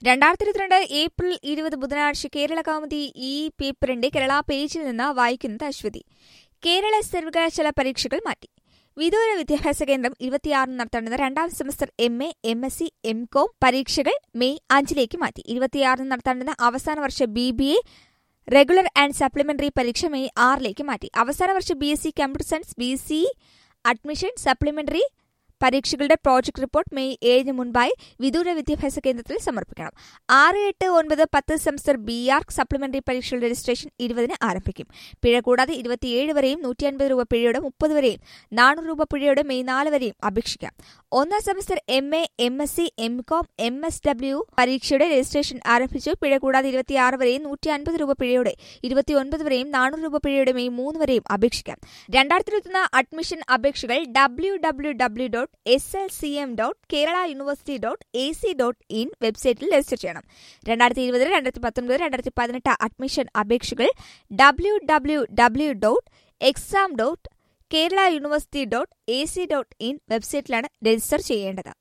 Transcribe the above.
രണ്ടായിരത്തി ഇരുപത്തിരണ്ട് ഏപ്രിൽ ഇരുപത് ബുധനാഴ്ച കേരള കൗമുദി ഈ പേപ്പറിന്റെ കേരള പേജിൽ നിന്ന് വായിക്കുന്നത് അശ്വതി കേരള സർവകലാശാല പരീക്ഷകൾ മാറ്റി വിദൂര വിദ്യാഭ്യാസ കേന്ദ്രം ഇരുപത്തിയാറിന് നടത്തേണ്ടുന്ന രണ്ടാം semester M A M S C M com പരീക്ഷകൾ മെയ് അഞ്ചിലേക്ക് മാറ്റി ഇരുപത്തിയാറിന് നടത്തേണ്ടുന്ന അവസാന വർഷ B B A regular and supplementary പരീക്ഷ മെയ് ആറിലേക്ക് മാറ്റി അവസാന വർഷ B S C computer science B C admission supplementary പരീക്ഷകളുടെ പ്രോജക്ട് റിപ്പോർട്ട് മെയ് ഏഴിന് മുൻപായി വിദൂര വിദ്യാഭ്യാസ കേന്ദ്രത്തിൽ സമർപ്പിക്കണം ആറ് എട്ട് ഒൻപത് പത്ത് സെമസ്റ്റർ ബി ആർ സപ്ലിമെന്ററി പരീക്ഷകളുടെ രജിസ്ട്രേഷൻ ഇരുപതിന് ആരംഭിക്കും പിഴ കൂടാതെ ഇരുപത്തിയേഴ് വരെയും നൂറ്റി അൻപത് രൂപ പിഴയുടെ മുപ്പത് വരെയും നാനൂറ് രൂപ പിഴയുടെ മെയ് നാല് വരെയും അപേക്ഷിക്കാം ഒന്നാം semester M A M S C M com M S W പരീക്ഷയുടെ രജിസ്ട്രേഷൻ ആരംഭിച്ചു പിഴ കൂടാതെ ഇരുപത്തിയാറ് വരെയും നൂറ്റി അൻപത് രൂപ പിഴയുടെ ഇരുപത്തിയൊൻപത് വരെയും നാനൂറ് രൂപ പിഴയുടെ മെയ് മൂന്ന് വരെയും അപേക്ഷിക്കാം രണ്ടായിരത്തി ഇരുപത്തിയൊന്ന് അഡ്മിഷൻ അപേക്ഷകൾ W W W dot S L C M dot Kerala university dot A C dot in വെബ്സൈറ്റിൽ രജിസ്റ്റർ ചെയ്യണം രണ്ടായിരത്തി ഇരുപത് രണ്ടായിരത്തി പത്തൊൻപത് രണ്ടായിരത്തി പതിനെട്ട് അഡ്മിഷൻ അപേക്ഷകൾ W W W dot exam dot Kerala university dot A C dot in വെബ്സൈറ്റിലാണ് രജിസ്റ്റർ ചെയ്യേണ്ടത്